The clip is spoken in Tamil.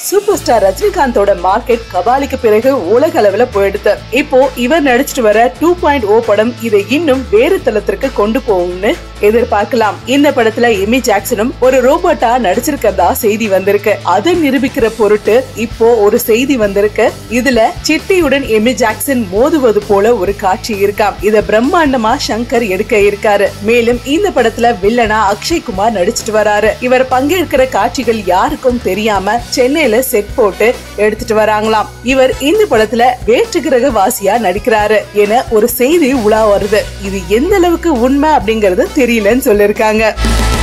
சூப்பர் ஸ்டார் ரஜினிகாந்தோட மார்க்கெட் கபாலிக்கு பிறகு உலக அளவுல போயிடுது இப்போ இவர் நடிச்சிட்டு வர டூ பாயிண்ட் ஓ படம் இதை இன்னும் வேறு தளத்திற்கு கொண்டு போகும்னு எதிர்பார்க்கலாம் இந்த படத்துல எமி ஜாக்சனும் ஒரு ரோபோட்டா நடிச்சிருக்கிறதா செய்தி வந்திருக்கு அதை நிரூபிக்கிற பொருட்டு இப்போ ஒரு செய்தி வந்திருக்கு இதுல சிட்டியுடன் எமி ஜாக்சன் மோதுவது போல ஒரு காட்சி இருக்காம் இத பிரம்மாண்டமா சங்கர் எடுக்க இருக்காரு மேலும் இந்த படத்துல வில்லனா அக்ஷய் குமார் நடிச்சிட்டு வராரு இவர் பங்கேற்கிற காட்சிகள் யாருக்கும் தெரியாம சென்னையில செட் போட்டு எடுத்துட்டு வராங்களாம் இவர் இந்த படத்துல வேற்று கிரக வாசியா நடிக்கிறாரு என ஒரு செய்தி உலா வருது இது எந்த அளவுக்கு உண்மை அப்படிங்கறது தெரியலன்னு சொல்லிருக்காங்க